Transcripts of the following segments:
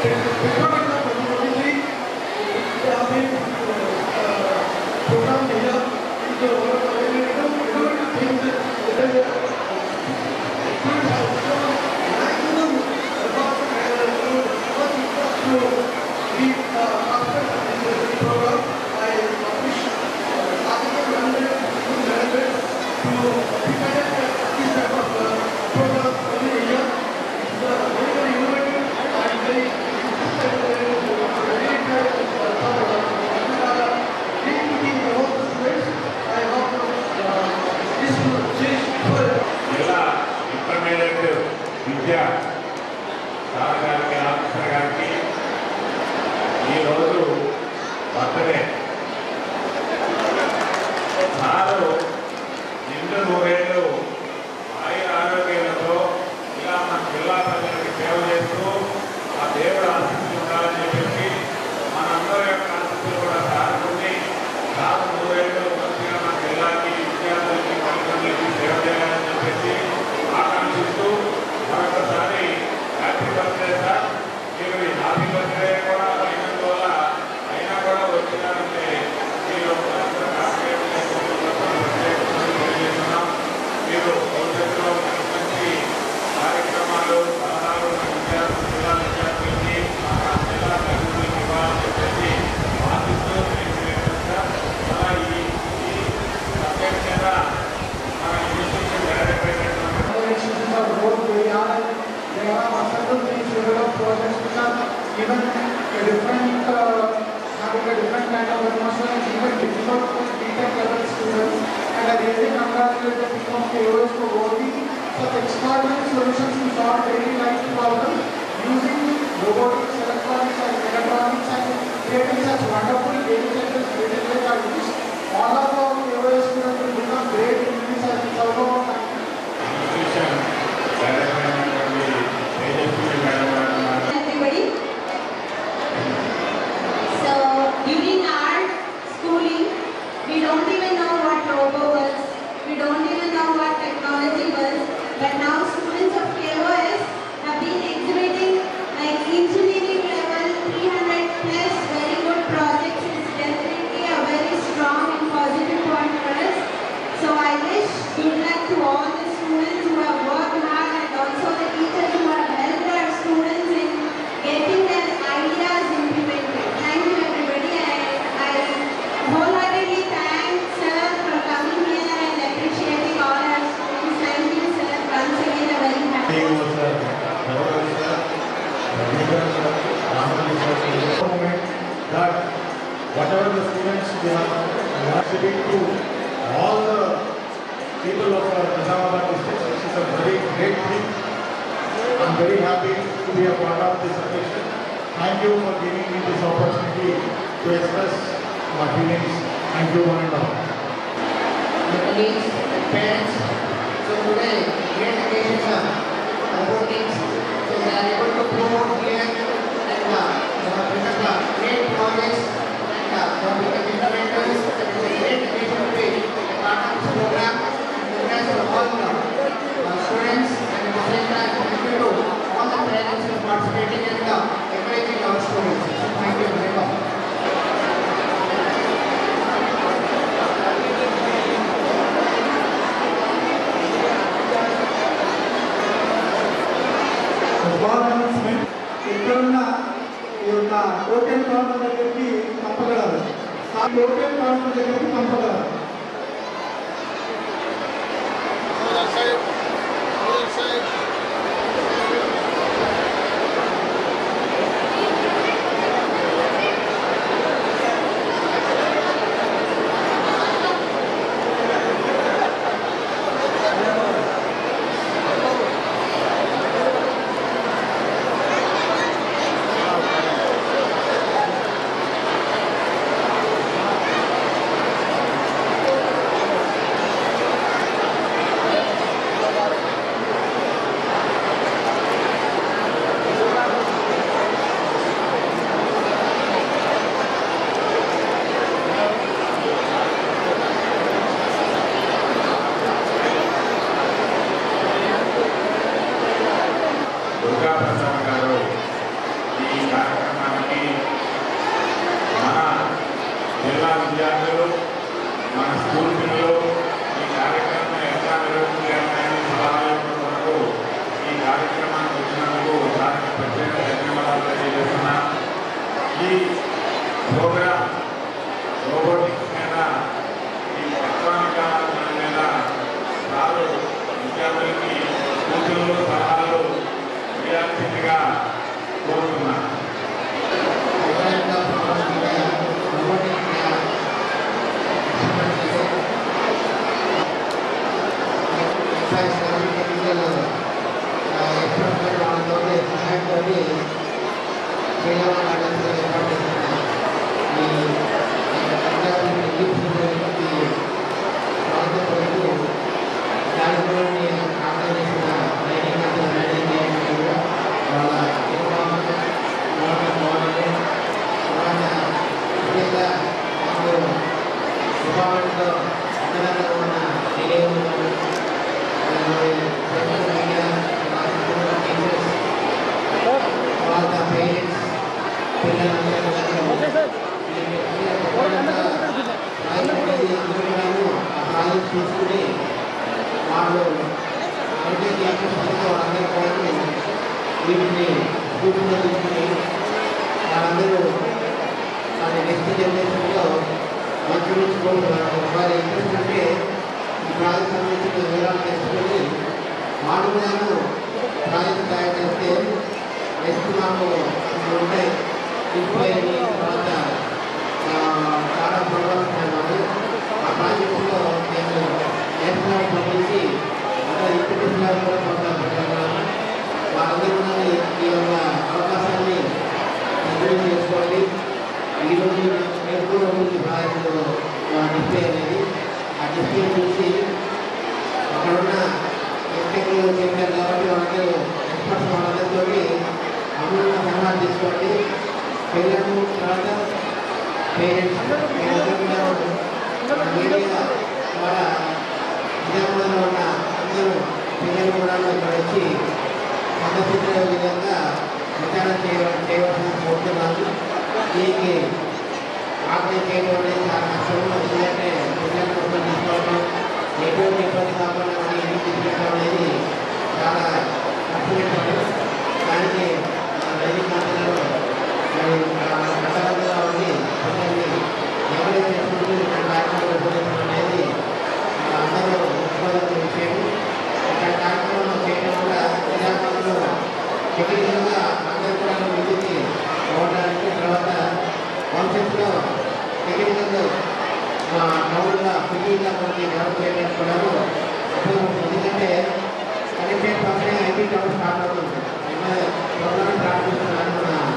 జిల్లా ఇంటర్మీడియట్ విద్య సార్ గారికి ఆఫీసర్ గారికి ఈరోజు బర్త్డే సారు నిండు నూరేళ్ళు ఆయుర ఆరోగ్యాలతో ఇలా మన జిల్లా ప్రజలకు సేవ చేస్తూ ఆ దేవుడు ఆశీస్సులు ఉండాలని చెప్పేసి మనందరి యొక్క ఆశీస్సులు కూడా సార్ ఉంది సార్ నూరేళ్ళు మంచిగా మన జిల్లాకి విద్యార్థులకి తల్లిదండ్రులకి సేవ చేయాలని చెప్పేసి ఆకాంక్షిస్తూ మరొకసారి హ్యాపీ బర్త్డే సార్ మీరు ఈ హ్యాపీ బర్త్డే కూడా అయినందువల్ల అయినా కూడా వచ్చినారంటే మీరు అందరూ కాకపోతే తెలియజేస్తున్నాం మీరు భవిష్యత్తులో మంచి మంచి కార్యక్రమాలు సలహాలు మన విద్యార్థులు జిల్లా విద్యార్థులకి మన జిల్లా తల్లిదండ్రులకి ఇవ్వాలని చెప్పేసి ఆశిస్తూ తెలియజేస్తాం సార్ అలా ఈ ఈ సబ్జెక్ట్ మీద మన ఇన్స్టిట్యూషన్ డైరెక్టర్ అయినటువంటి institutions are both very hard. There are multiple things, develop projects which are even a different, uh, having a different kind of atmosphere and even difficult for B.Tech level students. And I really congratulate the team of KOS for working such extraordinary solutions to solve daily life problems using robotics, electronics and electronics and creating such wonderful game changers, creating like I wish all of our KOS students will become great in this and it's all about time. Institution director అయినటువంటి Tejaswi madam గారు మాట్లాడారు. everybody. So during our schooling, we don't even know what robo was, we don't even know what technology was, but now students of KOS have been exhibiting like engineering level 300 plus very good projects is definitely a very strong and positive point for us. So I wish good luck to all the students who have worked hard and also the teachers who have helped our students in getting their ideas implemented. Thank you everybody. I, I wholeheartedly thank sir for coming here and appreciating all our students. Thank you sir. Once again a very happy. that whatever the students they are contributing to all the people of our Nizamabad district, this is a very great thing. I'm very happy to be a part of this occasion. Thank you for giving me this opportunity to express my feelings. Thank you one and all. colleagues, parents. So today, great occasions are robotics. So they are able to promote here and uh, they have present uh, great projects and uh, they have become innovators. It is a great occasion to be a part of this program. And congrats to all uh, uh, students and at the same time thank you to all the parents who are participating and uh, encouraging our students. So thank you very much. Small announcement ఇక్కడున్న ఈ యొక్క token counter దగ్గరికి పంపగలరు ఆ token counter దగ్గరికి పంపగలరు Thank తీసుకుని వాళ్ళు ఏదైతే చేస్తున్నారో వాళ్ళందరూ కూడా వీటిని స్కూల్లో తీసుకుని వాళ్ళందరూ వాళ్ళ నెక్స్ట్ జనరేషన్లో మంచి నుంచి వారి ఇంట్రెస్ట్ అంటే ఈ ప్రాజెక్ట్ సంబంధించిన వివరాలు తెలుసుకొని వాళ్ళు కూడాను ప్రాజెక్ట్ తయారు చేస్తే నెక్స్ట్ మాకు ఇప్పుడు ఉండే ఇంక్వైరీ తర్వాత ఆ, చాలా ప్రోగ్రామ్స్ ఉన్నాయి ఆ ప్రాజెక్టులో మేము నేషనల్ పంపించి అక్కడ ఇంటర్నేషనల్ కూడా పంపించాము వాళ్ళందరూ కూడా ఈ యొక్క అవకాశాన్ని సద్వినియోగం చేసుకోండి ఈరోజు నేను కూడా ఉంది ప్రాజెక్టు డిస్ప్లే అనేది ఆ డిస్ప్లే చూసి అక్కడ ఉన్న ఎంటెక్లు చెప్పారు కాబట్టి వాళ్ళందరూ ఎక్స్పర్ట్స్ వాళ్ళందరితో అమలు సలహా తీసుకోండి పిల్లలు తర్వాత పేరెంట్స్ మీరందరూ కూడా మీడియా ద్వారా నిజామాబాద్లో ఉన్న అందరూ పిల్లలు కూడా ఇక్కడ వచ్చి సందర్శించే విధంగా ప్రచారం చేయ చేయవలసిన కోరుతున్నాను దీనికి ఆర్గనైజ్ చేయడం అనేది చాలా కష్టం ఎందుకంటే పిల్లల కోసం తీసుకోవడం ఎటువంటి ఇబ్బంది కాకుండా మనం ఇంటికి తీసుకెళ్ళడం అనేది చాలా కష్టమైన పని దానికి రజనీకాంత్ గారు మరి కష్టంగా ఉండి పిల్లల్ని ఎవరైతే చేసుకుంటూ ఇక్కడ కార్యక్రమాలు ఉపయోగించడం అనేది ఆ, అందరూ ఒప్పుకోదగ్గ విషయం ఇక్కడ కార్యక్రమం చేయడం వల్ల నిజామాబాద్లో టెక్నికల్గా అందరూ కూడా ముందుకి పోవడానికి తర్వాత భవిష్యత్తులో టెక్నికల్ టౌన్గా సిటీగా మనకి డెవలప్ చేయడానికి కూడా ఉపయోగపడుతుంది ఎందుకంటే కనెక్టెడ్ పక్కనే ఐటీ టౌన్ స్టార్ట్ అవుతుంది ప్రోగ్రామ్ స్టార్ట్ చేస్తున్నారు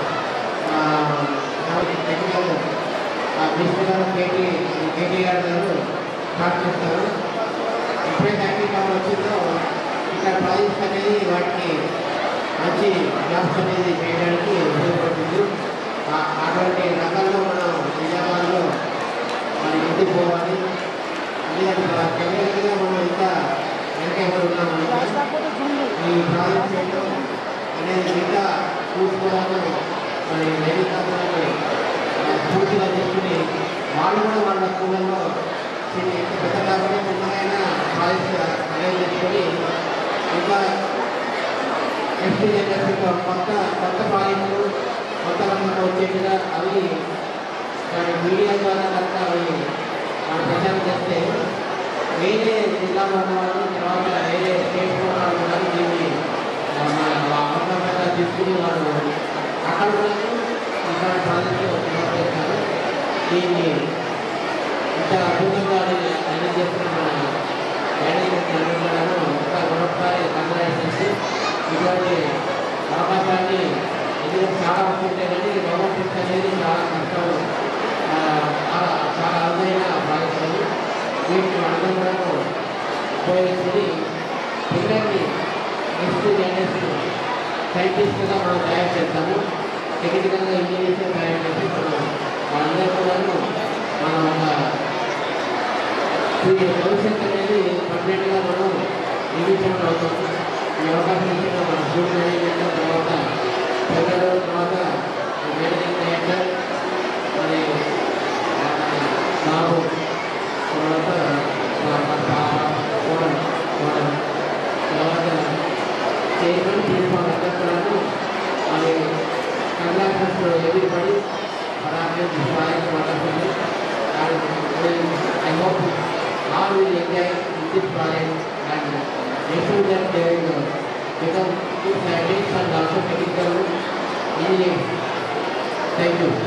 మన టెక్నికల్ మినిస్టర్ గారు కేటీ కేటీఆర్ గారు స్టార్ట్ చేస్తారు ఎప్పుడైతే ఐటీ టౌన్ వచ్చిందో ఇక్కడ ప్రాజెక్ట్స్ అనేది వాటికి మంచి జాబ్స్ అనేది చేయడానికి ఉపయోగపడుతుంది ఆ- అటువంటి రంగంలో మనం నిజామాబాద్లో మనం ఎందుకు పోవాలి ఎందుకంటే టెక్నికల్గా మనం ఇంకా వెనకబడి ఉన్నాము ఈ ప్రాజెక్ట్ చేయడం అనేది ఇంకా చూసుకోవడం మరి నైతికంగా పూర్తిగా తీసుకుని వాళ్ళు కూడా వాళ్ళ స్కూళ్ళలో చిన్న పెద్ద కాకుండా చిన్నగా ప్రాజెక్ట్ అరేంజ్ చేసుకొని ఇంకా నెక్స్ట్ జనరేషన్లో కొత్త కొత్త ప్రాజెక్టులు కొత్త రంగంలో వచ్చేట్టుగా అవి దాని మీడియా ద్వారా కనుక అవి మనం ప్రచారం చేస్తే వేరే జిల్లాలో ఉన్న వాళ్ళు తర్వాత వేరే స్టేట్లో ఉన్న వాళ్ళు కూడా దీన్ని ఆ, మన అవగాహన తీసుకుని వాళ్ళు అక్కడ కూడా ఇక్కడ ప్రాజెక్టులు డెవలప్ చేస్తారు దీన్ని ఇంత అద్భుతంగా మేనేజ్ చేస్తున్న మన మేనేజ్మెంట్ అందరూ ఇంకా మరొకసారి కంగ్రాట్ చేసి ఇటువంటి అవకాశాన్ని ఎందుకంటే చాలా వస్తుంటాయి కానీ రోబోటిక్స్ అనేది చాలా కష్టం ఆ, చాలా చాలా అరుదైన ప్రాజెక్టులు వీటిని అందరూ కూడా ఉపయోగించుకొని పిల్లల్ని నెక్స్ట్ జనరేషన్ సైంటిస్ట్గా మనం తయారు చేస్తాము టెక్నికల్గా ఇంజనీర్స్ తయారు చేసి మనం వాళ్ళందరూ కూడా మనం ఒక ఈ భవిష్యత్తు అనేది పర్మనెంట్గా మనం నిర్మించడం అవుతుంది ఈ అవకాశం ఇచ్చిన మన స్కూల్ మేనేజ్మెంట్ తర్వాత పిల్లలు తర్వాత మేనేజింగ్ డైరెక్టర్ మరి ఆ, బాబు తర్వాత మా మా పాప కోడలు కోడలు తర్వాత చైర్మన్ ప్రిన్సిపాల్ అందరూ మరి congratulations everybody for our project wonderful and I hope all will enjoy in this project and ensure that they will become good scientists and also technical engineers. Thank you.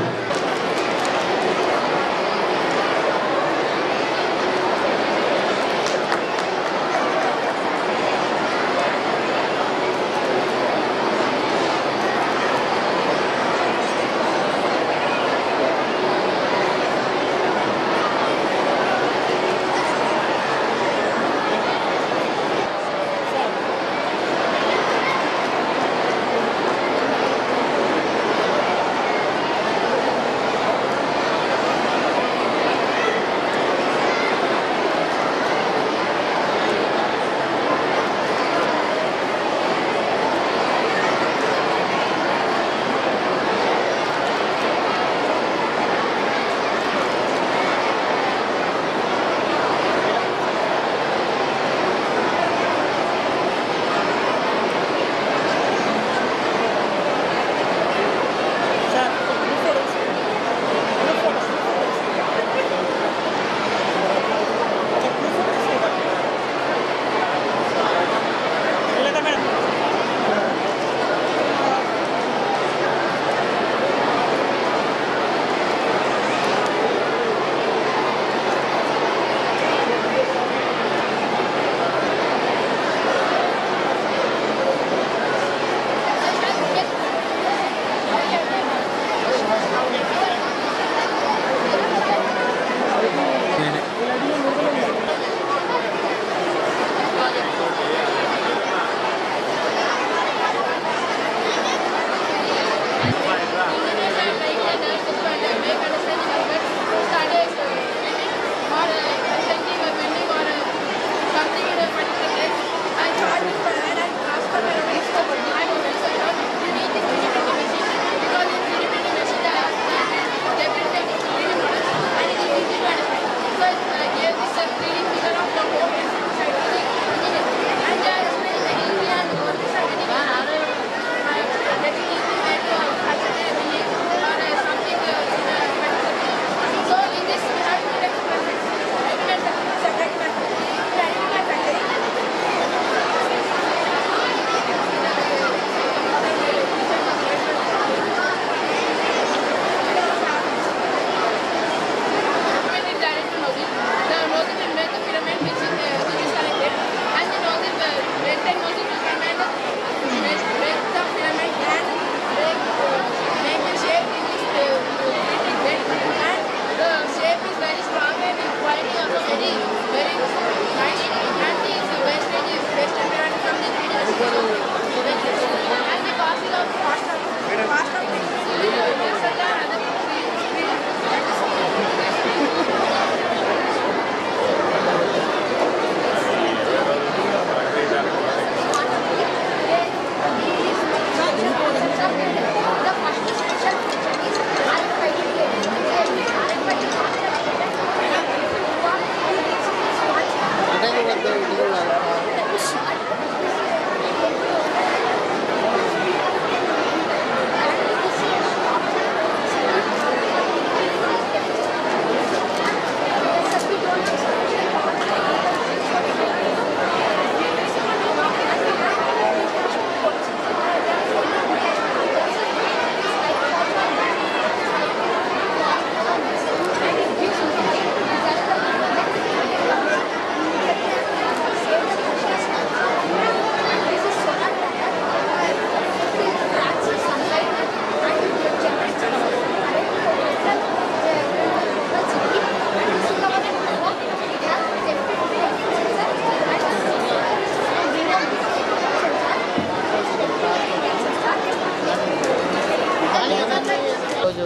ఈరోజు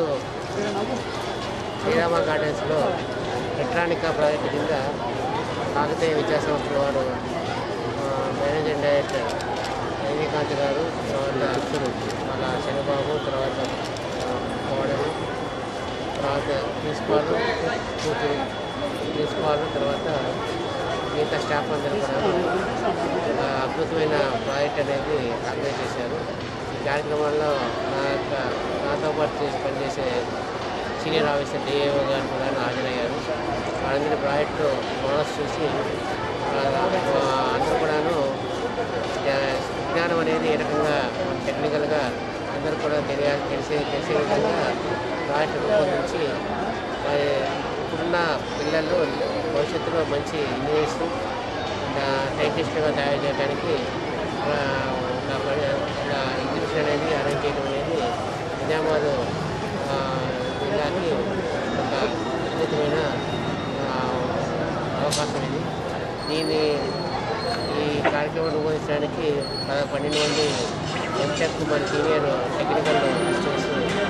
శ్రీరామ గార్డెన్స్లో electronica project కింద కాకతీయ విద్యా సంస్థల వారు ఆ, managing director Rajinikanth గారు తర్వాత అక్షుడు వాళ్ళ శనిబాబు తర్వాత ఆ, కోడలు తర్వాత ప్రిన్సిపాల్ కూతురు ప్రిన్సిపాల్ తర్వాత మిగతా స్టాఫ్ అందరూ కూడా ఒక అద్భుతమైన ప్రాజెక్ట్ అనేది ఆర్గనైజ్ చేశారు ఈ కార్యక్రమంలో నా యొక్క నాతో పాటు చేసి పనిచేసే సీనియర్ ఆఫీసర్ డిఏఓ గారు కూడా హాజరయ్యారు వాళ్ళందరి ప్రాజెక్టు మోడల్స్ చూసి ఆ, అందరూ కూడాను ఆ, విజ్ఞానం అనేది ఏ రకంగా టెక్నికల్గా అందరూ కూడా తెలియ తెలిసే తెలిసే విధంగా ప్రాజెక్టు రూపొందించి మరి ఇప్పుడున్న పిల్లలు భవిష్యత్తులో మంచి ఇంజనీర్స్ సైంటిస్ట్గా తయారు చేయడానికి ఆ, ఒక పని- ఒక ఎగ్జిబిషన్ అనేది అరేంజ్ చేయడం అనేది నిజామాబాద్ ఆ, జిల్లాకి ఒక అద్భుతమైన ఆ, అవకాశం ఇది దీన్ని ఈ కార్యక్రమం రూపొందించడానికి పద- పన్నెండు మంది ఎంటెక్ మరి సీనియర్ టెక్నికల్ స్టూడెంట్స్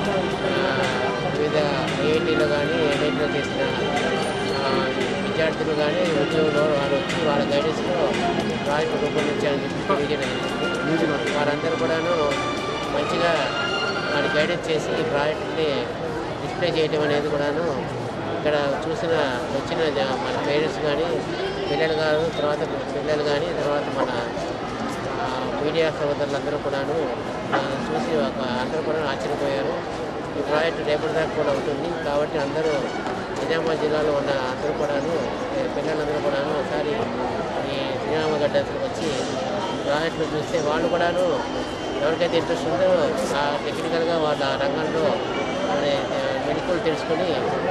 వివిధ ఐఐటీలో కానీ ఎన్ఐటీలో చేసిన ఆ, విద్యార్థులు కానీ ఉద్యోగులు వారు వచ్చి వాళ్ళ గైడెన్స్లో ప్రాజెక్టు రూపొందించాలని చెప్పి తెలియజేయడం జరిగింది వారందరూ కూడాను మంచిగా వారి గైడెన్స్ చేసి ఈ ప్రాజెక్ట్ని డిస్ప్లే చేయడం అనేది కూడాను ఇక్కడ చూసిన వచ్చిన జ- మన పేరెంట్స్ కానీ పిల్లలు కాదు తర్వాత పిల్లలు కానీ తర్వాత మన ఆ, మీడియా సోదరులందరూ కూడాను ఆ, చూసి ఒక అందరూ కూడా ఆశ్చర్యపోయారు ఈ ప్రాజెక్ట్ రేపటి దాకా కూడా ఉంటుంది కాబట్టి అందరూ నిజామాబాద్ జిల్లాలో ఉన్న అందరూ కూడాను ఏ, పిల్లలందరూ కూడాను ఒకసారి ఈ శ్రీరామ గడ్డకు వచ్చి ఈ ప్రాజెక్టులు చూస్తే వాళ్ళు కూడాను ఎవరికైతే ఇంట్రెస్ట్ ఉందో ఆ టెక్నికల్గా వాళ్ళ రంగంలో మరి మెడికల్ తెలుసుకొని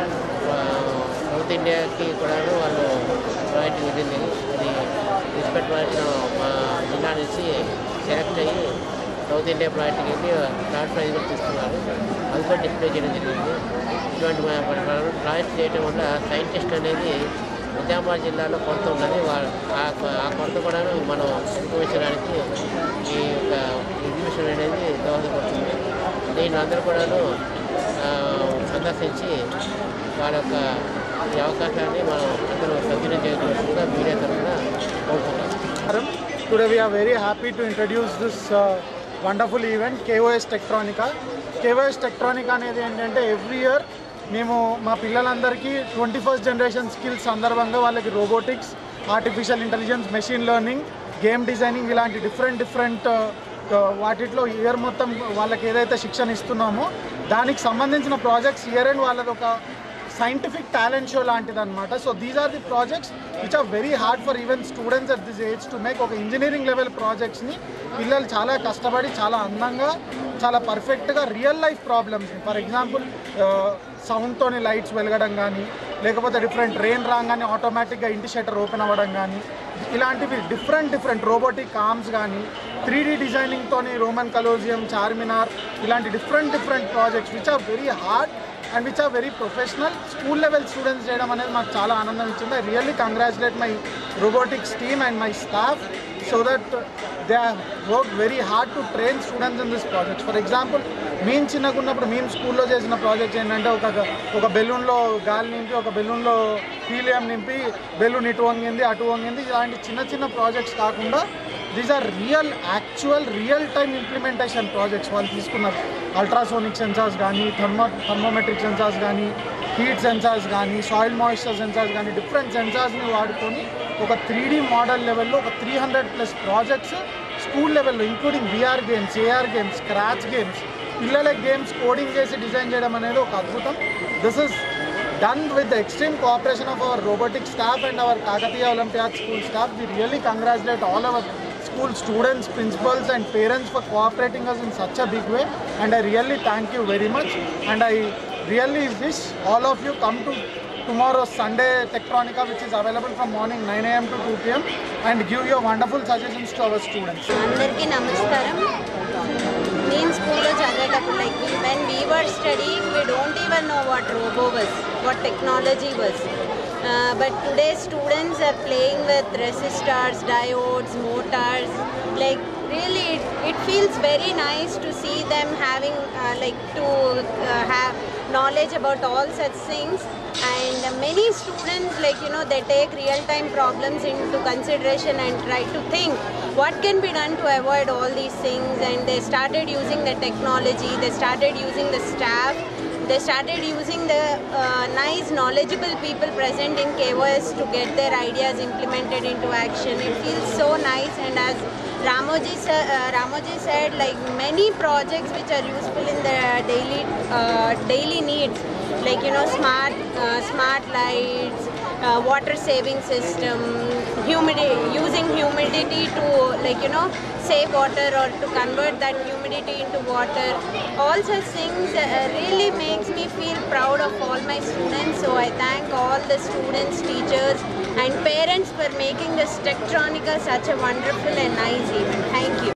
ఆ, సౌత్ ఇండియాకి కూడాను వాళ్ళు ప్రాజెక్ట్ వెళ్ళింది అది రిస్పెక్ట్ ప్రాజెక్ట్ మా జిల్లా నుంచి సెలెక్ట్ అయ్యి సౌత్ ఇండియా ప్రాజెక్ట్కి వెళ్ళి థర్డ్ ప్రైజ్ కూడా తీసుకున్నారు అది కూడా డిస్ప్లే చేయడం జరిగింది ఇటువంటి మా- మన ప్రాజెక్ట్ చేయడం వల్ల సైంటిస్ట్ అనేది నిజామాబాద్ జిల్లాలో కొరత ఉన్నది వా- ఆ కొ- ఆ కొరత కూడా మనం అనుభవించడానికి ఈ యొక్క ఎగ్జిబిషన్ అనేది దోహదపడుతుంది దీన్ని అందరూ కూడాను ఆ, సందర్శించి వాళ్ళ యొక్క ఈ అవకాశాన్ని మనం అందరూ సద్వినియోగం చేసుకోవాల్సిందిగా మీడియా తరఫున కోరుతున్నాం Namaskaram. Today we are very happy to introduce this uh, wonderful event, KOS Tektronica. KOS Tektronica అనేది ఏంటంటే ఎవ్రీ ఇయర్ మేము మా పిల్లలందరికీ ట్వంటీ ఫస్ట్ జనరేషన్ స్కిల్స్ సందర్భంగా వాళ్ళకి robotics artificial intelligence machine learning game designing ఇలాంటి డిఫరెంట్ డిఫరెంట్ వాటిట్లో year మొత్తం వాళ్ళకి ఏదైతే శిక్షణ ఇస్తున్నామో దానికి సంబంధించిన ప్రాజెక్ట్స్ ఇయర్ అండ్ వాళ్ళది ఒక సైంటిఫిక్ టాలెంట్ షో లాంటిది అనమాట so these are the projects which are very hard for even students at this age to make ఒక ఇంజనీరింగ్ లెవెల్ ప్రాజెక్ట్స్ని పిల్లలు చాలా కష్టపడి చాలా అందంగా చాలా పర్ఫెక్ట్గా రియల్ లైఫ్ ప్రాబ్లమ్స్ని ఫర్ ఎగ్జాంపుల్ సౌండ్తోని లైట్స్ వెలగడం కానీ లేకపోతే డిఫరెంట్ రెయిన్ రాగానే ఆటోమేటిక్గా ఇంటి షటర్ ఓపెన్ అవ్వడం కానీ ఇలాంటివి డిఫరెంట్ డిఫరెంట్ రోబోటిక్ ఆర్మ్స్ కానీ త్రీ డీ డిజైనింగ్తోని రోమన్ కలోజియం చార్మినార్ ఇలాంటి different different projects which are very hard and which are very professional school level students చేయడం అనేది మాకు చాలా ఆనందం ఇచ్చింది I really congratulate my robotics team and my staff so that they work very hard to train students in this projects for example మేము చిన్నగా ఉన్నప్పుడు మేము స్కూల్లో చేసిన ప్రాజెక్ట్స్ ఏంటంటే ఒక ఒక బెలూన్లో గాలి నింపి ఒక బెలూన్లో హీలియం నింపి బెలూన్ ఇటు వంగింది అటు వంగింది ఇలాంటి చిన్న చిన్న ప్రాజెక్ట్స్ కాకుండా these are real actual real time implementation projects వాళ్ళు తీసుకున్నారు అల్ట్రాసోనిక్ సెన్సార్స్ కానీ థర్మో థర్మోమెట్రిక్ సెన్సార్స్ కానీ హీట్ సెన్సార్స్ కానీ సాయిల్ మాయిశ్చర్ సెన్సార్స్ కానీ డిఫరెంట్ సెన్సార్స్ని వాడుకొని ఒక త్రీ డీ మోడల్ లెవెల్లో ఒక three hundred plus projects school లెవెల్లో including VR games AR games scratch games పిల్లల గేమ్స్ కోడింగ్ చేసి డిజైన్ చేయడం అనేది ఒక అద్భుతం this is done with the extreme cooperation of our robotic staff and our Kakatiya Olympiad school staff. We really congratulate all our school students, principals and parents for cooperating us in such a big way and I really thank you very much and I really wish all of you come to tomorrow's Sunday Tektronica which is available from morning 9 am to 2 pm and give your wonderful suggestions to our students. అందరికీ నమస్కారం నేను స్కూల్లో చదివేటప్పుడు like when we were studying we don't even know what robo was what technology was but today students are playing with resistors diodes motors like really it, it feels very nice to see them having uh, like to uh, have knowledge about all such things and many students like you know they take real time problems into consideration and try to think what can be done to avoid all these things and they started using the technology they started using the staff they started using the uh, nice knowledgeable people present in KOS to get their ideas implemented into action it feels so nice and as Ramoji, sa- uh, Ramoji said like many projects which are useful in the daily uh, daily needs like you know smart uh, smart lights uh, water saving system humidity using humidity to like you know save water or to convert that humidity into water all such things uh, really makes me feel proud of all my students so i thank all the students teachers and parents for making this Tektronica such a wonderful and nice event thank you